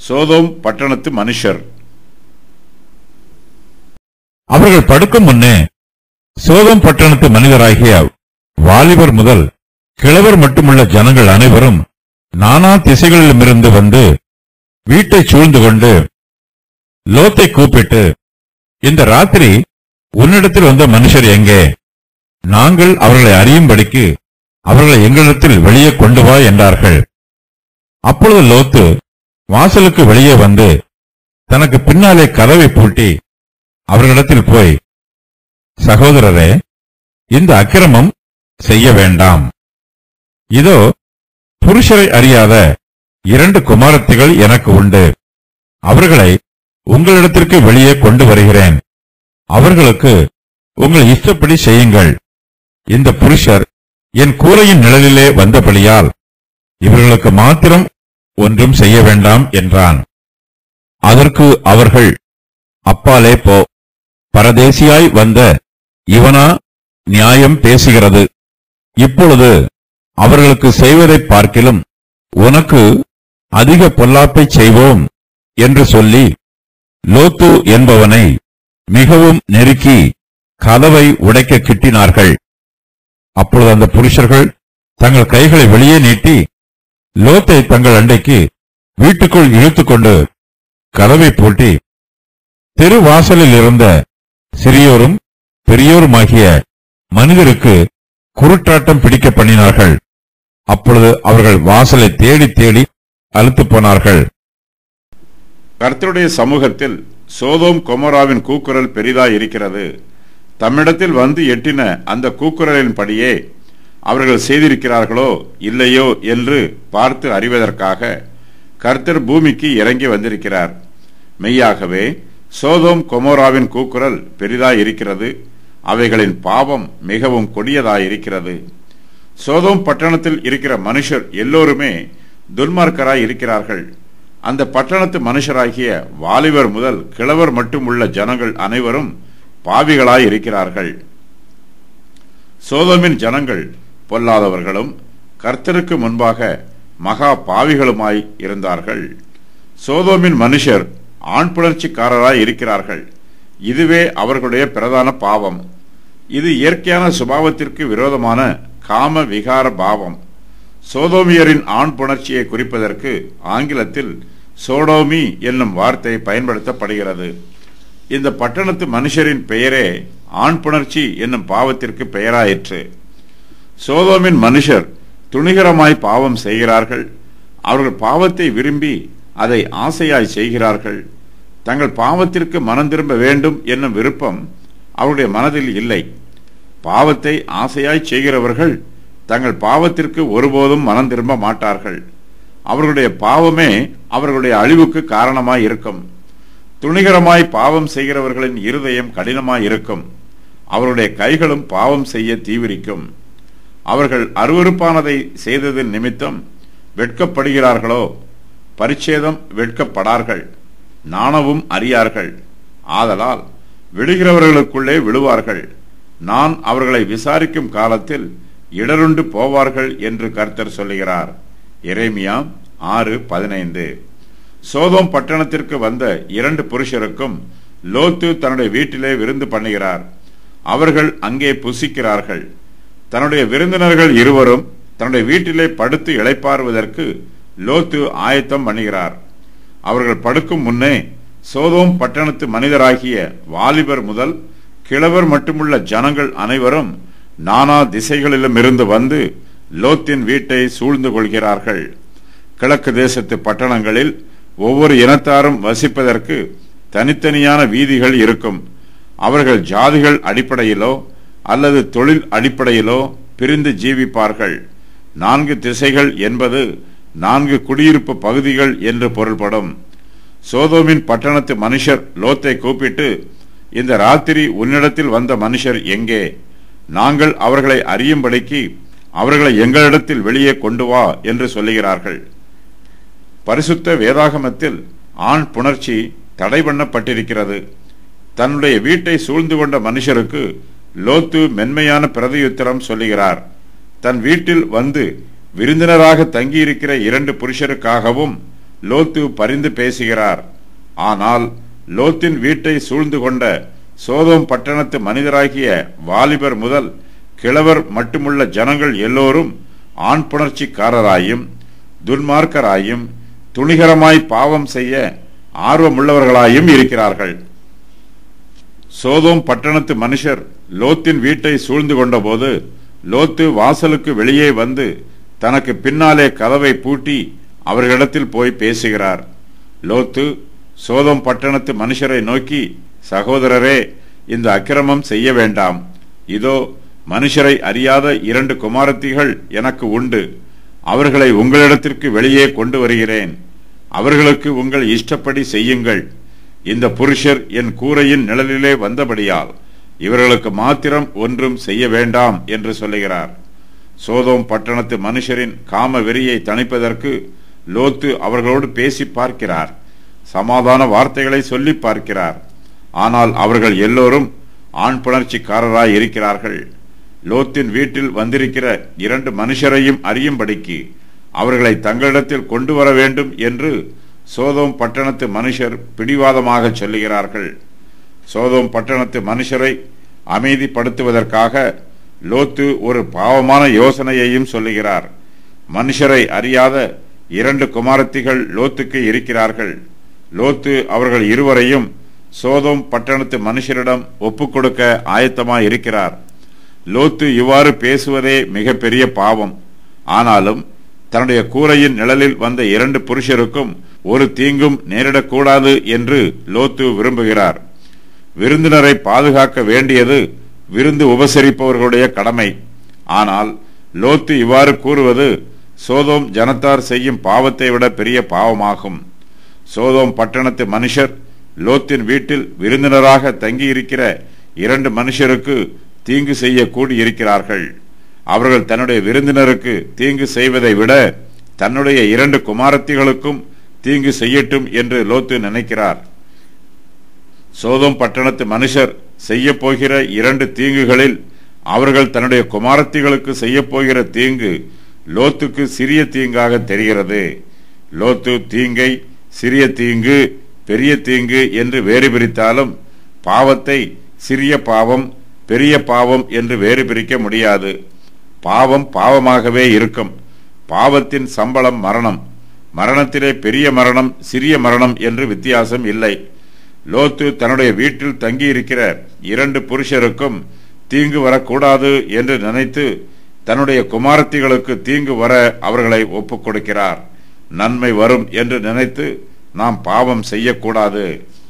சோதோம் பட்டணத்து மனுஷர் அவர்கள் படுக்கும் முன்னே சோதம் பட்டணத்து மனிதராகிய வாலிபர் முதல் கிழவர் மட்டுமுள்ள ஜனங்கள் அனைவரும் நானா திசைகளிலுமிருந்து வந்து வீட்டை சூழ்ந்து கொண்டு லோத்தை கூப்பிட்டு இந்த ராத்திரி உன்னிடத்தில் வந்த மனுஷர் எங்கே நாங்கள் அவர்களை அறியும்படிக்கு அவர்களை எங்களிடத்தில் வெளியே கொண்டு வா என்றார்கள் அப்பொழுது லோத்து வாசலுக்கு வெளியே வந்து தனக்கு பின்னாலே கதவை பூட்டி அவர்களிடத்தில் போய் சகோதரரே இந்த அக்கிரமம் செய்ய வேண்டாம் இதோ புருஷரை அறியாத இரண்டு குமாரத்திகள் எனக்கு உண்டு அவர்களை உங்களிடத்திற்கு வெளியே கொண்டு வருகிறேன் அவர்களுக்கு உங்கள் இஷ்டப்படி செய்யுங்கள் இந்த புருஷர் என் கூரையின் நிழலிலே வந்தபடியால் இவர்களுக்கு மாத்திரம் ஒன்றும் செய்ய வேண்டாம் என்றான் அதற்கு அவர்கள் அப்பாலே போ பரதேசியாய் வந்த இவனா நியாயம் பேசுகிறது இப்பொழுது அவர்களுக்கு செய்வதைப் பார்க்கிலும் உனக்கு அதிக பொல்லாப்பைச் செய்வோம் என்று சொல்லி லோத்து என்பவனை மிகவும் நெருக்கி கதவை உடைக்க கிட்டினார்கள் அப்பொழுது அந்த புருஷர்கள் தங்கள் கைகளை வெளியே நீட்டி லோத்தை தங்கள் அண்டைக்கு வீட்டுக்குள் இழுத்துக்கொண்டு கதவை பூட்டி தெருவாசலில் இருந்த சிறியோரும் பெரியோருமாகிய மனிதருக்கு குருட்டாட்டம் பிடிக்க பண்ணினார்கள் அப்பொழுது அவர்கள் வாசலை தேடி தேடி அழுத்துப் போனார்கள் கர்த்தருடைய சமூகத்தில் சோதோம் கொமோராவின் கூக்குரல் பெரிதாய் இருக்கிறது தம்மிடத்தில் வந்து எட்டின அந்த கூக்குரலின்படியே அவர்கள் செய்திருக்கிறார்களோ இல்லையோ என்று பார்த்து அறிவதற்காக கர்த்தர் பூமிக்கு இறங்கி வந்திருக்கிறார் மெய்யாகவே சோதோம் கொமோராவின் கூக்குரல் பெரிதாய் இருக்கிறது அவைகளின் பாவம் மிகவும் கொடியதாய் இருக்கிறது சோதோம் பட்டணத்தில் இருக்கிற மனுஷர் எல்லோருமே துன்மார்க்கராய் இருக்கிறார்கள் அந்த பட்டணத்து மனுஷராகிய வாலிபர் முதல் கிழவர் மட்டும் உள்ள ஜனங்கள் அனைவரும் பாவிகளாய் இருக்கிறார்கள் சோதோமின் ஜனங்கள் பொல்லாதவர்களும் கர்த்தருக்கு முன்பாக மகா பாவிகளுமாய் இருந்தார்கள் சோதோமின் மனுஷர் ஆண் புணர்ச்சிக்காரராய் இருக்கிறார்கள் இதுவே அவர்களுடைய பிரதான பாவம் இது இயற்கையான சுபாவத்திற்கு விரோதமான காம விகார பாவம் சோதோமியரின் ஆண் புணர்ச்சியை குறிப்பதற்கு ஆங்கிலத்தில் சோடோமி என்னும் வார்த்தை பயன்படுத்தப்படுகிறது இந்த பட்டணத்து மனுஷரின் பெயரே ஆண் புணர்ச்சி என்னும் பாவத்திற்கு பெயராயிற்று சோதோமின் மனுஷர் துணிகரமாய் பாவம் செய்கிறார்கள் அவர்கள் பாவத்தை விரும்பி அதை ஆசையாய் செய்கிறார்கள் தங்கள் பாவத்திற்கு மனம் திரும்ப வேண்டும் என்னும் விருப்பம் அவருடைய மனதில் இல்லை பாவத்தை ஆசையாய் செய்கிறவர்கள் தங்கள் பாவத்திற்கு ஒருபோதும் மனம் திரும்ப மாட்டார்கள் அவர்களுடைய பாவமே அவர்களுடைய அழிவுக்கு காரணமாய் இருக்கும் துணிகரமாய் பாவம் செய்கிறவர்களின் இருதயம் கடினமாய் இருக்கும் அவருடைய கைகளும் பாவம் செய்ய தீவிரிக்கும் அவர்கள் அருவருப்பானதை செய்ததின் நிமித்தம் வெட்கப்படுகிறார்களோ பரிச்சேதம் வெட்கப்படார்கள் நாணவும் அறியார்கள் ஆதலால் விழுகிறவர்களுக்குள்ளே விழுவார்கள் நான் அவர்களை விசாரிக்கும் காலத்தில் இடருண்டு போவார்கள் என்று கர்த்தர் சொல்லுகிறார் எரேமியா ஆறு பதினைந்து சோதோம் பட்டணத்திற்கு வந்த இரண்டு புருஷருக்கும் லோத்து தன்னுடைய வீட்டிலே விருந்து பண்ணுகிறார் அவர்கள் அங்கே புசிக்கிறார்கள் தன்னுடைய விருந்தினர்கள் இருவரும் தன்னுடைய வீட்டிலே படுத்து இளைப்பாறுவதற்கு லோத்து ஆயத்தம் பண்ணுகிறார் அவர்கள் படுக்கும் முன்னே சோதோம் பட்டணத்து மனிதராகிய வாலிபர் முதல் கிழவர் மட்டுமுள்ள ஜனங்கள் அனைவரும் நானா திசைகளிலும் இருந்து வந்து லோத்தின் வீட்டை சூழ்ந்து கொள்கிறார்கள் கிழக்கு தேசத்து பட்டணங்களில் ஒவ்வொரு இனத்தாரும் வசிப்பதற்கு தனித்தனியான வீதிகள் இருக்கும் அவர்கள் ஜாதிகள் அடிப்படையிலோ அல்லது தொழில் அடிப்படையிலோ பிரிந்து ஜீவிப்பார்கள் நான்கு திசைகள் என்பது நான்கு குடியிருப்பு பகுதிகள் என்று பொருள்படும் சோதோமின் பட்டணத்து மனுஷர் லோத்தை கூப்பிட்டு இந்த ராத்திரி உன்னிடத்தில் வந்த மனுஷர் எங்கே நாங்கள் அவர்களை அறியும்படிக்கு அவர்களை எங்களிடத்தில் வெளியே கொண்டு வா என்று சொல்லுகிறார்கள் பரிசுத்த வேதாகமத்தில் ஆண் புணர்ச்சி தடை பண்ணப்பட்டிருக்கிறது தன்னுடைய வீட்டை சூழ்ந்து கொண்ட மனுஷருக்கு லோத்து மென்மையான பிரதியுத்தரம் சொல்லுகிறார் தன் வீட்டில் வந்து விருந்தினராக தங்கியிருக்கிற இரண்டு புருஷருக்காகவும் லோத்து பரிந்து பேசுகிறார் ஆனால் லோத்தின் வீட்டை சூழ்ந்து கொண்ட சோதோம் பட்டணத்து மனிதராகிய வாலிபர் முதல் கிழவர் மட்டுமுள்ள ஜனங்கள் எல்லோரும் ஆண் புணர்ச்சிக்காரராயும் துன்மார்க்கராயும் துணிகரமாய் பாவம் செய்ய ஆர்வமுள்ளவர்களாயும் இருக்கிறார்கள் சோதோம் பட்டணத்து மனுஷர் லோத்தின் வீட்டை சூழ்ந்து கொண்டபோது லோத்து வாசலுக்கு வெளியே வந்து தனக்கு பின்னாலே கதவை பூட்டி அவர்களிடத்தில் போய் பேசுகிறார் லோத்து சோதம் பட்டணத்து மனுஷரை நோக்கி சகோதரரே இந்த அக்கிரமம் செய்ய வேண்டாம் இதோ மனுஷரை அறியாத இரண்டு குமாரத்திகள் எனக்கு உண்டு அவர்களை உங்களிடத்திற்கு வெளியே கொண்டு வருகிறேன் அவர்களுக்கு உங்கள் இஷ்டப்படி செய்யுங்கள் இந்த புருஷர் என் கூரையின் நிழலிலே வந்தபடியால் இவர்களுக்கு மாத்திரம் ஒன்றும் செய்ய வேண்டாம் என்று சொல்லுகிறார் சோதோம் பட்டணத்து மனுஷரின் காம வெறியை தணிப்பதற்கு லோத்து அவர்களோடு பேசி பார்க்கிறார் சமாதான வார்த்தைகளை சொல்லி பார்க்கிறார் ஆனால் அவர்கள் எல்லோரும் ஆண் புணர்ச்சிக்காரராய் இருக்கிறார்கள் லோத்தின் வீட்டில் வந்திருக்கிற இரண்டு மனுஷரையும் அறியும்படிக்கு அவர்களை தங்களிடத்தில் கொண்டு வர வேண்டும் என்று சோதோம் பட்டணத்து மனுஷர் பிடிவாதமாக சொல்லுகிறார்கள் சோதோம் பட்டணத்து மனுஷரை அமைதிப்படுத்துவதற்காக லோத்து ஒரு பாவமான யோசனையையும் சொல்லுகிறார் மனுஷரை அறியாத இரண்டு குமாரத்திகள் லோத்துக்கு இருக்கிறார்கள் லோத்து அவர்கள் இருவரையும் சோதோம் பட்டணத்து மனுஷரிடம் ஒப்புக்கொடுக்க ஆயத்தமாய் இருக்கிறார் லோத்து இவ்வாறு பேசுவதே மிக பெரிய பாவம் ஆனாலும் தன்னுடைய கூரையின் நிழலில் வந்த இரண்டு புருஷருக்கும் ஒரு தீங்கும் நேரிடக்கூடாது என்று லோத்து விரும்புகிறார் விருந்தினரை பாதுகாக்க வேண்டியது விருந்து உபசரிப்பவர்களுடைய கடமை ஆனால் லோத்து இவ்வாறு கூறுவது சோதோம் ஜனத்தார் செய்யும் பாவத்தை விட பெரிய பாவமாகும் சோதோம் பட்டணத்து மனுஷர் லோத்தின் வீட்டில் விருந்தினராக தங்கியிருக்கிற இரண்டு மனுஷருக்கு தீங்கு செய்ய கூடியிருக்கிறார்கள் அவர்கள் தன்னுடைய விருந்தினருக்கு தீங்கு செய்வதை விட தன்னுடைய இரண்டு குமாரத்திகளுக்கும் தீங்கு செய்யட்டும் என்று லோத்து நினைக்கிறார் சோதம் பட்டணத்து மனுஷர் செய்ய போகிற இரண்டு தீங்குகளில் அவர்கள் தன்னுடைய குமாரத்திகளுக்கு செய்ய போகிற தீங்கு லோத்துக்கு சிறிய தீங்காக தெரிகிறது லோத்து தீங்கை சிறிய தீங்கு பெரிய தீங்கு என்று வேறு பிரித்தாலும் பாவத்தை சிறிய பாவம் பெரிய பாவம் என்று வேறு பிரிக்க முடியாது பாவம் பாவமாகவே இருக்கும் பாவத்தின் சம்பளம் மரணம் மரணத்திலே பெரிய மரணம் சிறிய மரணம் என்று வித்தியாசம் இல்லை லோத்து தன்னுடைய வீட்டில் தங்கியிருக்கிற இரண்டு புருஷருக்கும் தீங்கு வரக்கூடாது என்று நினைத்து தன்னுடைய குமாரத்திகளுக்கு தீங்கு வர அவர்களை ஒப்புக் கொடுக்கிறார் நன்மை வரும் என்று நினைத்து நாம் பாவம் செய்யக்கூடாது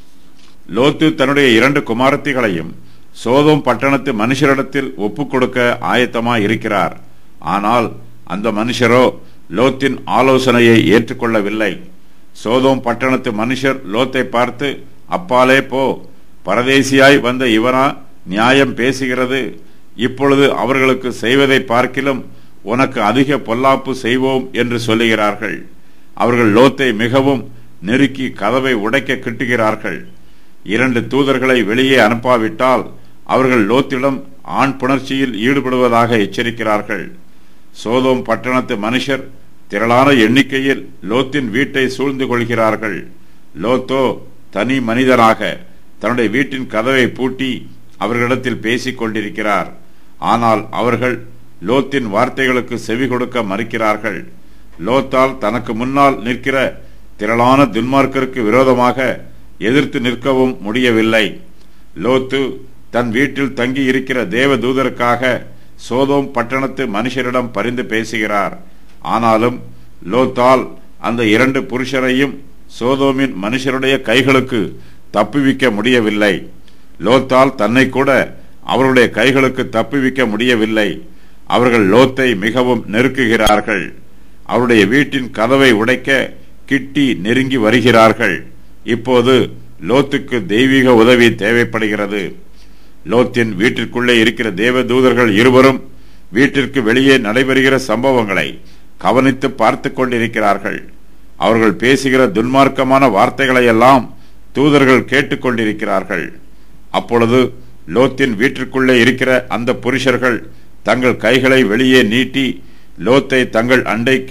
லோத்து தன்னுடைய இரண்டு குமாரத்திகளையும் சோதோம் பட்டணத்து மனுஷரிடத்தில் ஒப்புக் கொடுக்க ஆயத்தமாய் இருக்கிறார் ஆனால் அந்த மனுஷரோ லோத்தின் ஆலோசனையை ஏற்றுக்கொள்ளவில்லை சோதோம் பட்டணத்து மனுஷர் லோத்தை பார்த்து அப்பாலே போ பரதேசியாய் வந்த இவனா நியாயம் பேசுகிறது இப்பொழுது அவர்களுக்கு செய்வதை பார்க்கிலும் உனக்கு அதிக பொல்லாப்பு செய்வோம் என்று சொல்லுகிறார்கள் அவர்கள் லோத்தை மிகவும் நெருக்கி கதவை உடைக்க கிட்டுகிறார்கள் இரண்டு தூதர்களை வெளியே அனுப்பாவிட்டால் அவர்கள் லோத்திடம் ஆண் புணர்ச்சியில் ஈடுபடுவதாக எச்சரிக்கிறார்கள் சோதோம் பட்டணத்து மனுஷர் திரளான எண்ணிக்கையில் லோத்தின் வீட்டை சூழ்ந்து கொள்கிறார்கள் லோத்தோ தனி மனிதனாக தன்னுடைய வீட்டின் கதவை பூட்டி அவர்களிடத்தில் பேசிக் கொண்டிருக்கிறார் ஆனால் அவர்கள் லோத்தின் வார்த்தைகளுக்கு செவி கொடுக்க மறுக்கிறார்கள் லோத்தால் தனக்கு முன்னால் நிற்கிற திரளான துன்மார்க்கருக்கு விரோதமாக எதிர்த்து நிற்கவும் முடியவில்லை லோத்து தன் வீட்டில் தங்கி இருக்கிற தேவ தூதருக்காக சோதோம் பட்டணத்து மனுஷரிடம் பரிந்து பேசுகிறார் ஆனாலும் லோத்தால் அந்த இரண்டு புருஷரையும் சோதோமின் மனுஷருடைய கைகளுக்கு தப்புவிக்க முடியவில்லை லோத்தால் தன்னை கூட அவருடைய கைகளுக்கு தப்புவிக்க முடியவில்லை அவர்கள் லோத்தை மிகவும் நெருக்குகிறார்கள் அவருடைய வீட்டின் கதவை உடைக்க கிட்டி நெருங்கி வருகிறார்கள் இப்போது லோத்துக்கு தெய்வீக உதவி தேவைப்படுகிறது லோத்தின் வீட்டிற்குள்ளே இருக்கிற தேவ தூதர்கள் இருவரும் வீட்டிற்கு வெளியே நடைபெறுகிற சம்பவங்களை கவனித்து பார்த்து கொண்டிருக்கிறார்கள் அவர்கள் பேசுகிற துன்மார்க்கமான வார்த்தைகளை எல்லாம் தூதர்கள் கேட்டுக்கொண்டிருக்கிறார்கள் அப்பொழுது லோத்தின் வீட்டிற்குள்ளே இருக்கிற அந்த புருஷர்கள் தங்கள் கைகளை வெளியே நீட்டி லோத்தை தங்கள் அண்டைக்கு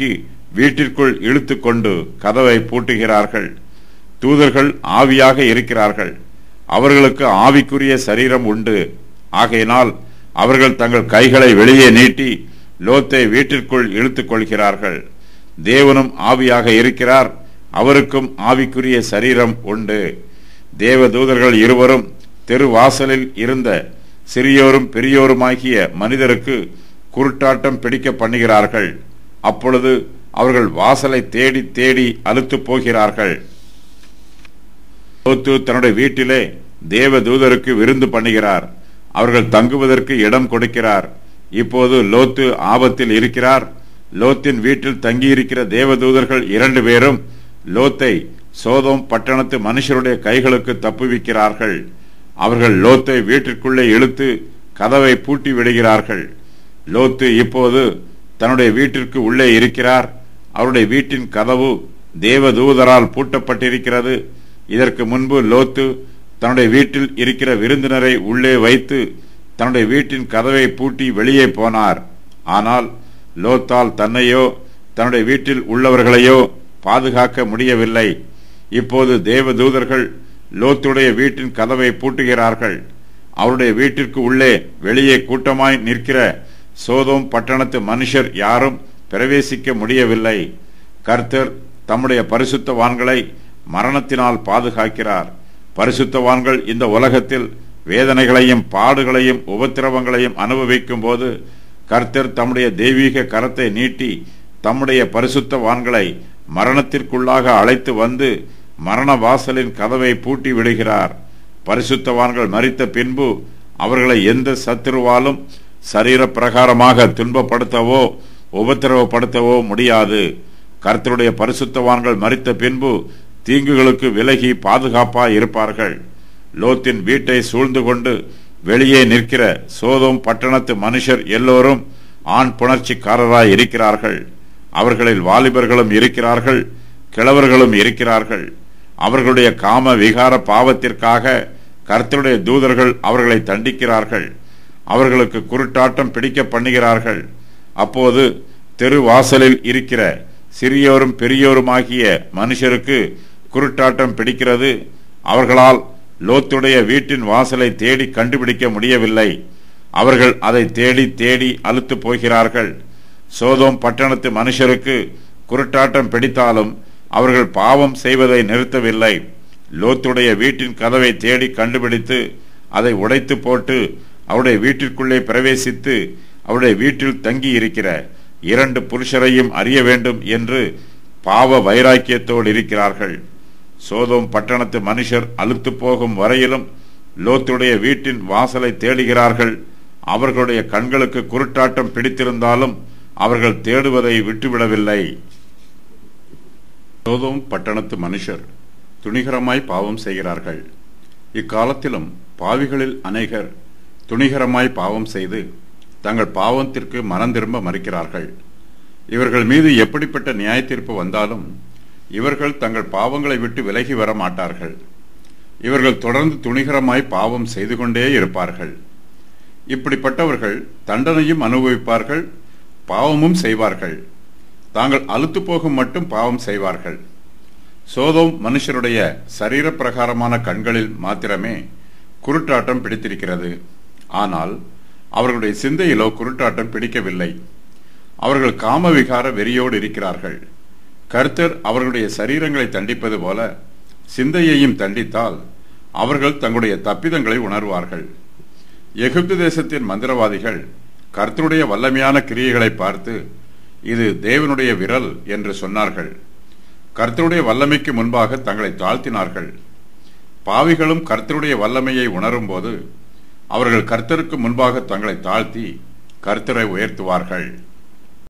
வீட்டிற்குள் இழுத்து கொண்டு கதவை பூட்டுகிறார்கள் தூதர்கள் ஆவியாக இருக்கிறார்கள் அவர்களுக்கு ஆவிக்குரிய சரீரம் உண்டு ஆகையினால் அவர்கள் தங்கள் கைகளை வெளியே நீட்டி லோத்தை வீட்டிற்குள் இழுத்துக் கொள்கிறார்கள் தேவனும் ஆவியாக இருக்கிறார் அவருக்கும் ஆவிக்குரிய சரீரம் உண்டு தேவ தூதர்கள் இருவரும் தெரு வாசலில் இருந்த சிறியோரும் பெரியோருமாகிய மனிதருக்கு குருட்டாட்டம் பிடிக்க பண்ணுகிறார்கள் அப்பொழுது அவர்கள் வாசலை தேடி தேடி அலுத்து போகிறார்கள் லோத்து தன்னுடைய வீட்டிலே தேவ தூதருக்கு விருந்து பண்ணுகிறார் அவர்கள் தங்குவதற்கு இடம் கொடுக்கிறார் இப்போது லோத்து ஆபத்தில் இருக்கிறார் லோத்தின் வீட்டில் தங்கியிருக்கிற தேவதூதர்கள் இரண்டு பேரும் லோத்தை சோதோம் பட்டணத்து மனுஷருடைய கைகளுக்கு தப்புவிக்கிறார்கள் அவர்கள் லோத்தை வீட்டிற்குள்ளே இழுத்து கதவை பூட்டி விடுகிறார்கள் லோத்து இப்போது தன்னுடைய வீட்டிற்கு உள்ளே இருக்கிறார் அவருடைய வீட்டின் கதவு தேவதூதரால் பூட்டப்பட்டிருக்கிறது இதற்கு முன்பு லோத்து தன்னுடைய வீட்டில் இருக்கிற விருந்தினரை உள்ளே வைத்து தன்னுடைய வீட்டின் கதவை பூட்டி வெளியே போனார் ஆனால் லோத்தால் தன்னையோ தன்னுடைய வீட்டில் உள்ளவர்களையோ பாதுகாக்க முடியவில்லை இப்போது தேவதூதர்கள் லோத்துடைய வீட்டின் கதவை பூட்டுகிறார்கள் அவருடைய வீட்டிற்கு உள்ளே வெளியே கூட்டமாய் நிற்கிற சோதோம் பட்டணத்து மனுஷர் யாரும் பிரவேசிக்க முடியவில்லை கர்த்தர் தம்முடைய பரிசுத்தவான்களை மரணத்தினால் பாதுகாக்கிறார் பரிசுத்தவான்கள் இந்த உலகத்தில் வேதனைகளையும் பாடுகளையும் உபத்திரவங்களையும் அனுபவிக்கும் போது கர்த்தர் தம்முடைய தெய்வீக கரத்தை நீட்டி தம்முடைய பரிசுத்தவான்களை மரணத்திற்குள்ளாக அழைத்து வந்து மரண வாசலின் கதவை பூட்டி விடுகிறார் பரிசுத்தவான்கள் மறித்த பின்பு அவர்களை எந்த சத்துருவாலும் சரீர பிரகாரமாக துன்பப்படுத்தவோ உபத்திரவப்படுத்தவோ முடியாது கர்த்தருடைய பரிசுத்தவான்கள் மறித்த பின்பு தீங்குகளுக்கு விலகி பாதுகாப்பாய் இருப்பார்கள் லோத்தின் வீட்டை சூழ்ந்து கொண்டு வெளியே நிற்கிற சோதோம் பட்டணத்து மனுஷர் எல்லோரும் ஆண் புணர்ச்சிக்காரராய் இருக்கிறார்கள் அவர்களில் வாலிபர்களும் இருக்கிறார்கள் கிழவர்களும் இருக்கிறார்கள் அவர்களுடைய காம விகார பாவத்திற்காக கர்த்தருடைய தூதர்கள் அவர்களை தண்டிக்கிறார்கள் அவர்களுக்கு குருட்டாட்டம் பிடிக்க பண்ணுகிறார்கள் அப்போது தெரு வாசலில் இருக்கிற சிறியோரும் பெரியோருமாகிய மனுஷருக்கு குருட்டாட்டம் பிடிக்கிறது அவர்களால் லோத்துடைய வீட்டின் வாசலை தேடி கண்டுபிடிக்க முடியவில்லை அவர்கள் அதை தேடி தேடி அலுத்து போகிறார்கள் சோதோம் பட்டணத்து மனுஷருக்கு குருட்டாட்டம் பிடித்தாலும் அவர்கள் பாவம் செய்வதை நிறுத்தவில்லை லோத்துடைய வீட்டின் கதவை தேடி கண்டுபிடித்து அதை உடைத்து போட்டு அவருடைய வீட்டிற்குள்ளே பிரவேசித்து அவருடைய வீட்டில் தங்கி இருக்கிற இரண்டு புருஷரையும் அறிய வேண்டும் என்று பாவ வைராக்கியத்தோடு இருக்கிறார்கள் சோதோம் பட்டணத்து மனுஷர் அழுத்து போகும் வரையிலும் லோத்துடைய வீட்டின் வாசலை தேடுகிறார்கள் அவர்களுடைய கண்களுக்கு குருட்டாட்டம் பிடித்திருந்தாலும் அவர்கள் தேடுவதை விட்டுவிடவில்லை சோதோம் பட்டணத்து மனுஷர் துணிகரமாய் பாவம் செய்கிறார்கள் இக்காலத்திலும் பாவிகளில் அநேகர் துணிகரமாய் பாவம் செய்து தங்கள் பாவத்திற்கு மனம் திரும்ப மறுக்கிறார்கள் இவர்கள் மீது எப்படிப்பட்ட நியாய தீர்ப்பு வந்தாலும் இவர்கள் தங்கள் பாவங்களை விட்டு விலகி வர மாட்டார்கள் இவர்கள் தொடர்ந்து துணிகரமாய் பாவம் செய்து கொண்டே இருப்பார்கள் இப்படிப்பட்டவர்கள் தண்டனையும் அனுபவிப்பார்கள் பாவமும் செய்வார்கள் தாங்கள் அலுத்து போகும் மட்டும் பாவம் செய்வார்கள் சோதோம் மனுஷருடைய சரீர பிரகாரமான கண்களில் மாத்திரமே குருட்டாட்டம் பிடித்திருக்கிறது ஆனால் அவர்களுடைய சிந்தையிலோ குருட்டாட்டம் பிடிக்கவில்லை அவர்கள் காமவிகார வெறியோடு இருக்கிறார்கள் கர்த்தர் அவர்களுடைய சரீரங்களை தண்டிப்பது போல சிந்தையையும் தண்டித்தால் அவர்கள் தங்களுடைய தப்பிதங்களை உணர்வார்கள் எகிப்து தேசத்தின் மந்திரவாதிகள் கர்த்தருடைய வல்லமையான கிரியைகளை பார்த்து இது தேவனுடைய விரல் என்று சொன்னார்கள் கர்த்தருடைய வல்லமைக்கு முன்பாக தங்களை தாழ்த்தினார்கள் பாவிகளும் கர்த்தருடைய வல்லமையை உணரும்போது அவர்கள் கர்த்தருக்கு முன்பாக தங்களை தாழ்த்தி கர்த்தரை உயர்த்துவார்கள்